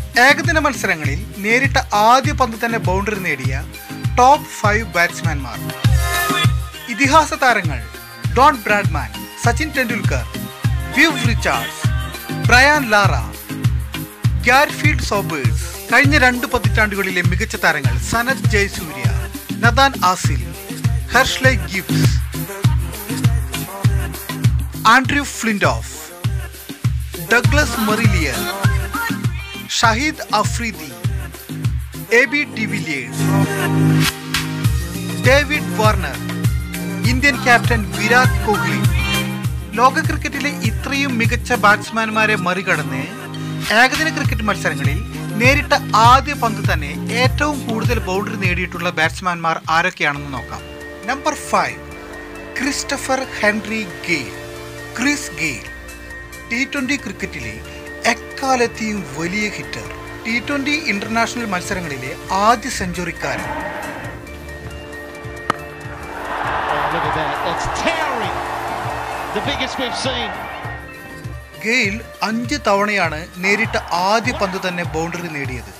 ഏകദിന മത്സരങ്ങളിൽ നേരിട്ട ആദ്യ പന്ത് തന്നെ ബൗണ്ടറി നേടിയ ടോപ്പ് ഫൈവ് ബാറ്റ്സ്മാൻമാർ ഇതിഹാസ താരങ്ങൾ Don Bradman Sachin Tendulkar Viv Richards Brian Lara Garfield Sobers കഴിഞ്ഞ രണ്ട് പതിറ്റാണ്ടുകളിലെ മികച്ച താരങ്ങൾ Sanath Jayasuriya Nathan Astle Herschelle Gibbs Andrew Flintoff Douglas Marillier Shahid Afridi A B de Villiers David Warner Indian captain Virat Kohli ലോക ക്രിക്കറ്റിലെ ഇത്രയും മികച്ച ബാറ്റ്സ്മാൻമാരെ മറികടന്ന് ഏകദിന ക്രിക്കറ്റ് മത്സരങ്ങളിൽ നേരിട്ട ആദ്യ പന്ത് തന്നെ ഏറ്റവും കൂടുതൽ ബൗണ്ടറി നേടിയിട്ടുള്ള ബാറ്റ്സ്മാൻമാർ ആരൊക്കെയാണെന്ന് നോക്കാം number five Christopher Henry Gayle Chris Gayle T twenty ക്രിക്കറ്റിലെ എക്കാലത്തെയും വലിയ ഹിറ്റർ ടി ട്വന്റി ഇന്റർനാഷണൽ മത്സരങ്ങളിലെ ആദ്യ സെഞ്ചുറിക്കാരൻ Oh, look at that. That's towering. The biggest we've seen. GAIL അഞ്ച് തവണയാണ് നേരിട്ട ആദ്യ പന്ത് തന്നെ ബൗണ്ടറി നേടിയത്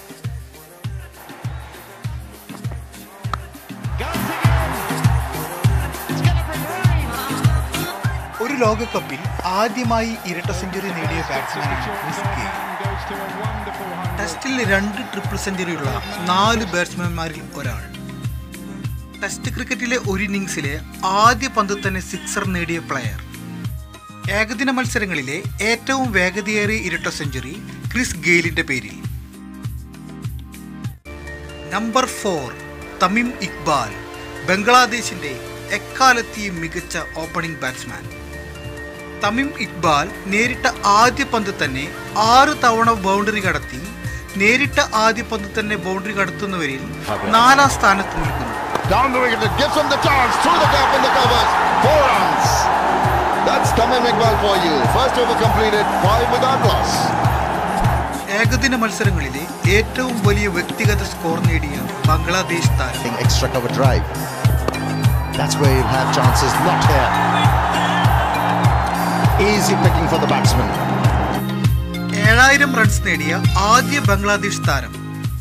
Goes again. It's going to bring rain. ഒരു ലോകകപ്പിൽ ആദ്യമായി ഇരട്ട സെഞ്ചുറി നേടിയ ബാറ്റ്സ്മാനാണ് Chris Gayle Goes to a wonderful home. ടെസ്റ്റിൽ രണ്ട് ട്രിപ്പിൾ സെഞ്ചുറിയുള്ള നാല് ബാറ്റ്സ്മാൻമാരിൽ ഒരാൾ ടെസ്റ്റ് ക്രിക്കറ്റിലെ ഒരു ഇന്നിങ്സിലെ ആദ്യ പന്ത് തന്നെ സിക്സർ നേടിയ പ്ലെയർ ഏകദിന മത്സരങ്ങളിലെ ഏറ്റവും വേഗതയേറിയ ഇരട്ട സെഞ്ചുറി ക്രിസ് ഗെയിലിന്റെ പേരിൽ നമ്പർ ഫോർ തമിം ഇക്ബാൽ ബംഗ്ലാദേശിന്റെ എക്കാലത്തെയും മികച്ച ഓപ്പണിംഗ് ബാറ്റ്സ്മാൻ തമിം ഇക്ബാൽ നേരിട്ട ആദ്യ പന്ത് തന്നെ ആറ് തവണ ബൗണ്ടറി കടത്തി നേരിട്ട ആദ്യ പന്ത് തന്നെ ബൗണ്ടറി കടത്തുന്നവരിൽ നാലാം സ്ഥാനത്ത് നിൽക്കുന്നു Down the wicket, it gives him the chance through the gap in the covers. Four runs. That's Tamim Iqbal for you. First over completed, five without loss. ഏകദിന മത്സരങ്ങളിലെ ഏറ്റവും വലിയ വ്യക്തിഗത സ്കോർ നേടിയ ബംഗ്ലാദേശ് താരം extra cover drive. That's where you'll have chances, not here. Easy picking for the batsman. ഏഴായിരം runs നേടിയ ആദ്യ ബംഗ്ലാദേശ് താരം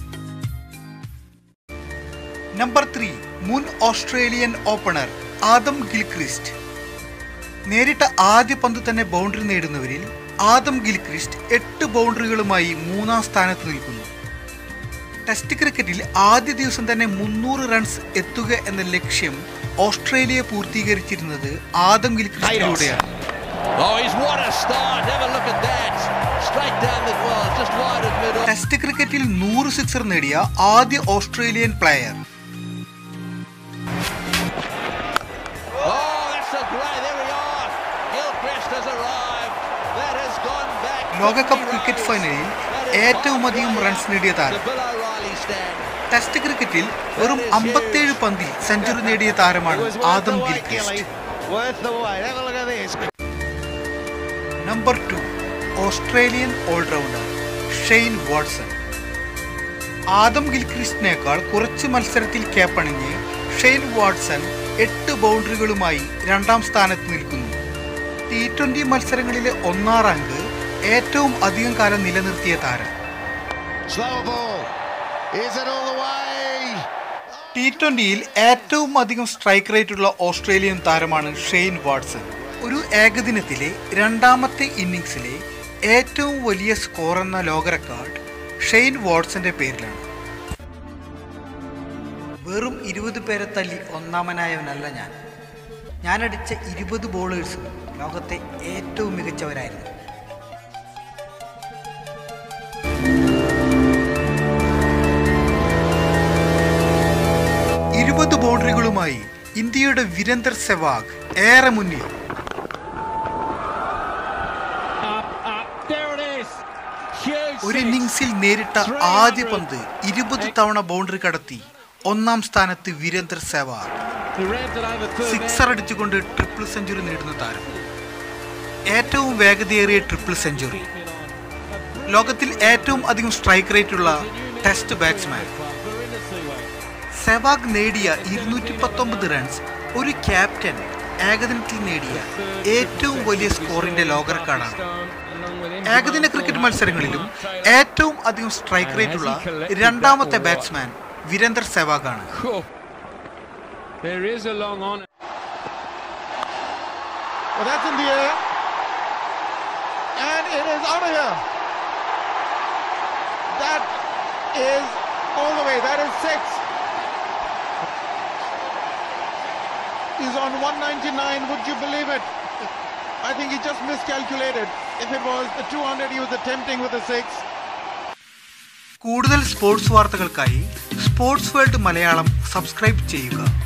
നമ്പർ ത്രീ മുൻ ഓസ്ട്രേലിയൻ ഓപ്പണർ ആദം ഗിൽക്രിസ്റ്റ് നേരിട്ട ആദ്യ പന്ത് തന്നെ ബൗണ്ടറി നേടുന്നവരിൽ ആദം ഗിൽക്രിസ്റ്റ് എട്ട് ബൗണ്ടറികളുമായി മൂന്നാം സ്ഥാനത്ത് നിൽക്കുന്നു ടെസ്റ്റ് ക്രിക്കറ്റിൽ ആദ്യ ദിവസം തന്നെ മുന്നൂറ് റൺസ് എത്തുക എന്ന ലക്ഷ്യം ഓസ്ട്രേലിയ പൂർത്തീകരിച്ചിരുന്നത് ആദം ഗിൽക്രിസ്റ്റിലൂടെയാണ് Oh, he's what a start. Have a look at that. Straight down the well, just wide of mid. Test ക്രിക്കറ്റിൽ നൂറ് സിക്സർ നേടിയ ആദ്യ Australian player Oh, that's a great. There we are. Gilchrist has arrived. That has gone back. ലോകകപ്പ് cricket ഫൈനലിൽ ഏറ്റവും അധികം runs നേടിയ The താരം Bill O'Reilly stand. ടെസ്റ്റ് ക്രിക്കറ്റിൽ വെറും അമ്പത്തേഴ് പന്തിൽ സെഞ്ചുറി നേടിയ താരമാണ് Adam Gilchrist Worth the wait. Have a look at this. Number two Australian allrounder Shane Watson Adam ഗിൽക്രിസ്റ്റിനേക്കാൾ കുറച്ച് മത്സരത്തിൽ ക്യാപ്പണിഞ്ഞ് ഷെയ്ൻ വാട്സൺ എട്ട് ബൗണ്ടറികളുമായി രണ്ടാം സ്ഥാനത്ത് നിൽക്കുന്നു ടി ട്വന്റി മത്സരങ്ങളിലെ ഒന്നാം റാങ്ക് ഏറ്റവും അധികം കാലം നിലനിർത്തിയ താരം Slow ball. Is it all the way? T ട്വന്റിയിൽ ഏറ്റവും അധികം സ്ട്രൈക്ക് റേറ്റ് ഉള്ള ഓസ്ട്രേലിയൻ താരമാണ് ഷെയ്ൻ വാട്സൺ ഒരു ഏകദിനത്തിലെ രണ്ടാമത്തെ ഇന്നിങ്സിലെ ഏറ്റവും വലിയ സ്കോർ എന്ന ലോക റെക്കോർഡ് ഷെയ്ൻ വാട്സന്റെ പേരിലാണ് വെറും ഇരുപത് പേരെ തല്ലി ഒന്നാമനായവനല്ല ഞാൻ ഞാനടിച്ച ഇരുപത് ബോളേഴ്സും ലോകത്തെ ഏറ്റവും മികച്ചവരായിരുന്നു ഇരുപത് ബൗണ്ടറികളുമായി ഇന്ത്യയുടെ വിരേന്ദർ സെവാഗ് ഏറെ മുന്നിൽ Up, up. There it is. Huge. ഒരു six. ഇന്നിങ്സിൽ നേരിട്ട ആദ്യ പന്ത് ഇരുപത് തവണ ബൗണ്ടറി കടത്തി ഒന്നാം സ്ഥാനത്ത് Virender Sehwag He rammed it over third man. Sixer അടിച്ചുകൊണ്ട് ട്രിപ്പിൾ സെഞ്ചുറി നേടുന്ന താരം ഏറ്റവും വേഗതയേറിയ ട്രിപ്പിൾ സെഞ്ചുറി ലോകത്തിൽ ഏറ്റവും അധികം സ്ട്രൈക്ക് റേറ്റ് ഉള്ള test batsman We're in the seaway. Sehwag നേടിയ ഇരുന്നൂറ്റി പത്തൊമ്പത് റൺസ് ഒരു ക്യാപ്റ്റൻ ഏകദിനത്തിൽ നേടിയ ഏറ്റവും വലിയ സ്കോറിന്റെ ലോക റെക്കോർഡാണ് ഏകദിന ക്രിക്കറ്റ് മത്സരങ്ങളിലും ഏറ്റവും അധികം സ്ട്രൈക്ക് റേറ്റുള്ള രണ്ടാമത്തെ ബാറ്റ്സ്മാൻ വീരേന്ദർ സെവാഗാണ് There is a long on. Well, that's in the air. And it is out of here. That is all the way. That is six. He's on 199. Would you believe it? I think he just miscalculated. If it was the 200 he was attempting with a six. കൂടുതൽ sports വാർത്തകൾക്കായി sports world Malayalam subscribe ചെയ്യുക